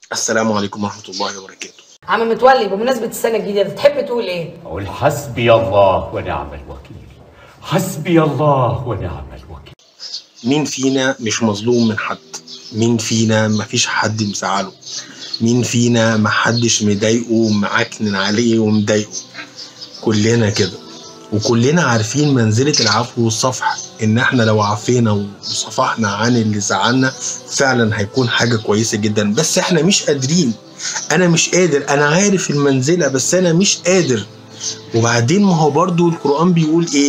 السلام عليكم ورحمه الله وبركاته عم متولي بمناسبة السنة الجديدة تحب تقول ايه؟ أقول حسبي الله ونعم الوكيل حسبي الله ونعم الوكيل مين فينا مش مظلوم من حد مين فينا مفيش حد مزعله مين فينا محدش مضايقه ومعكنن عليه ومضايقه كلنا كده وكلنا عارفين منزلة العفو والصفح ان احنا لو عفينا وصفحنا عن اللي زعلنا فعلا هيكون حاجة كويسة جدا بس احنا مش قادرين انا مش قادر انا عارف المنزلة بس انا مش قادر وبعدين ما هو برضو القرآن بيقول ايه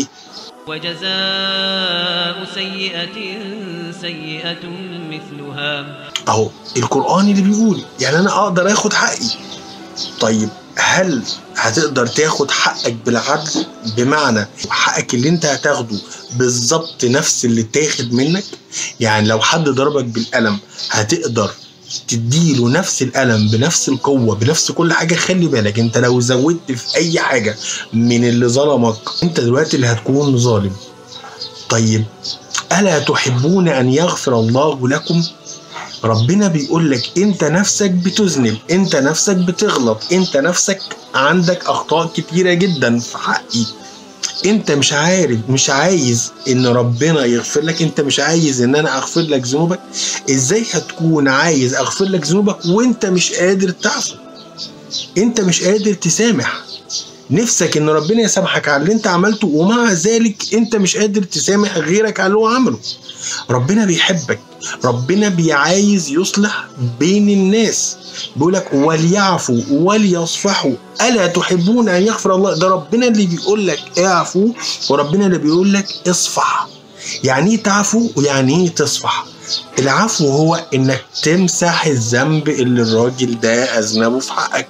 وجزاء سيئة سيئة مثلها اهو القرآن اللي بيقول يعني انا اقدر اخد حقي طيب هل هتقدر تاخد حقك بالعدل بمعنى حقك اللي انت هتاخده بالظبط نفس اللي اتاخد منك يعني لو حد ضربك بالقلم هتقدر تديله نفس القلم بنفس القوة بنفس كل حاجة خلي بالك انت لو زودت في اي حاجة من اللي ظلمك انت دلوقتي اللي هتكون ظالم طيب ألا تحبون أن يغفر الله لكم ربنا بيقول لك انت نفسك بتذنب انت نفسك بتغلط انت نفسك عندك اخطاء كتيره جدا في حقي انت مش عارف مش عايز ان ربنا يغفر لك انت مش عايز ان انا اغفر لك ذنوبك ازاي هتكون عايز اغفر لك ذنوبك وانت مش قادر تعفو انت مش قادر تسامح نفسك ان ربنا يسامحك على اللي انت عملته ومع ذلك انت مش قادر تسامح غيرك على اللي هو عمله ربنا بيحبك ربنا بيعايز يصلح بين الناس بيقول لك وليعفوا وليصفحوا الا تحبون ان يغفر الله ده ربنا اللي بيقول لك اعفوا وربنا اللي بيقول لك اصفح يعني ايه تعفو ويعني ايه تصفح العفو هو انك تمسح الذنب اللي الراجل ده اذنبه في حقك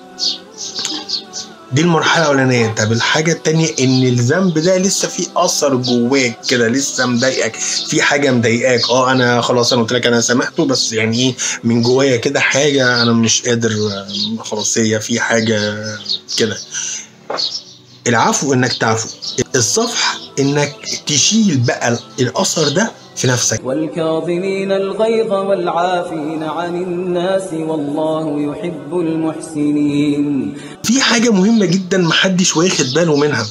دي المرحلة الأولانية طب الحاجة التانية إن الذنب ده لسه فيه أثر جواك كده لسه مضايقك في حاجة مضايقاك أه أنا خلاص أنا قلت لك أنا سامحته بس يعني إيه من جوايا كده حاجة أنا مش قادر آه، خلاص هي في حاجة كده العفو إنك تعفو الصفح إنك تشيل بقى الأثر ده في نفسك والكاظمين الغيظ والعافين عن الناس والله يحب المحسنين في حاجة مهمة جدا محدش واخد باله منها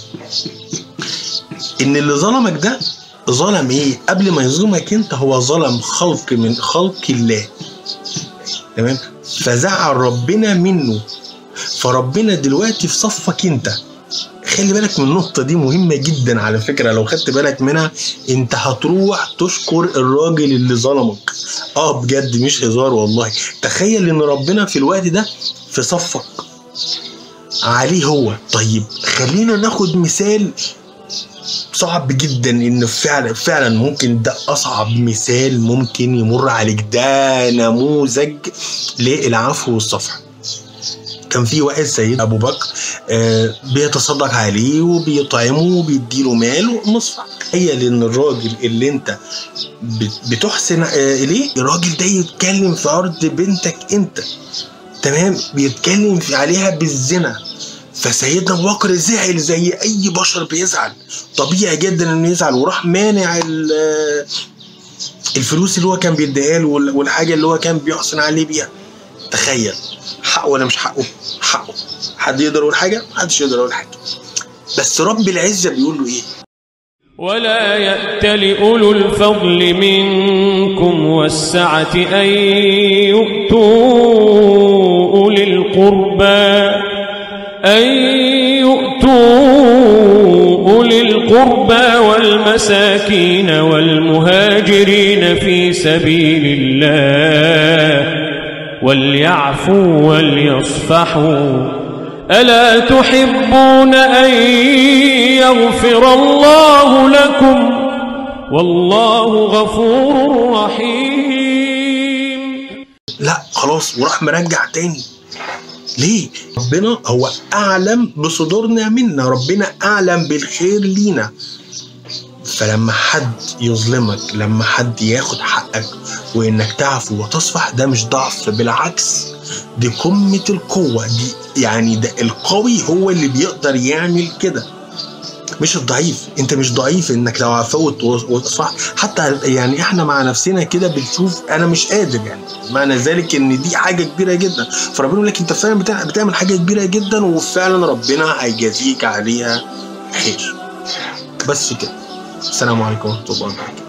إن اللي ظلمك ده ظلم إيه؟ قبل ما يظلمك أنت هو ظلم خلق من خلق الله تمام؟ فزعل ربنا منه فربنا دلوقتي في صفك أنت خلي بالك من النقطة دي مهمة جدا على فكرة لو خدت بالك منها انت هتروح تشكر الراجل اللي ظلمك اه بجد مش هزار والله تخيل ان ربنا في الوقت ده في صفك عليه هو طيب خلينا ناخد مثال صعب جدا ان فعلا فعلا ممكن ده اصعب مثال ممكن يمر عليك ده نموذج للعفو والصفح كان في واحد سيد ابو بكر آه بيتصدق عليه وبيطعمه وبيديله مال ومصفى تخيل ان الراجل اللي انت بت- بتحسن آه اليه الراجل ده يتكلم في عرض بنتك انت تمام بيتكلم في عليها بالزنا فسيدنا ابو بكر زعل زي اي بشر بيزعل طبيعي جدا انه يزعل وراح مانع ال- آه، الفلوس اللي هو كان بيديها له وال- والحاجه اللي هو كان بيحسن عليه بيها تخيل حقه ولا مش حقه حقه حد يقدر يقول حاجه محدش يقدر يقول حاجه بس رب العزه بيقول له ايه ولا يأتل أولو الفضل منكم والسعة أن يؤتوا أولي القربى أن يؤتوا أولي القربى والمساكين والمهاجرين في سبيل الله وليعفوا وليصفحوا ألا تحبون أن يغفر الله لكم والله غفور رحيم لا خلاص وراح مرجع تاني ليه ربنا هو اعلم بصدورنا منا ربنا اعلم بالخير لينا فلما حد يظلمك لما حد ياخد حقك وانك تعفو وتصفح ده مش ضعف بالعكس دي قمة القوة دي يعني ده القوي هو اللي بيقدر يعمل كده مش الضعيف انت مش ضعيف انك لو عفوت وصح حتى يعني احنا مع نفسنا كده بنشوف انا مش قادر يعني معنى ذلك ان دي حاجه كبيره جدا فربنا يقول لك انت فعلا بتع- بتعمل حاجه كبيره جدا وفعلا ربنا هيجازيك عليها خير بس كده السلام عليكم ورحمه الله وبركاته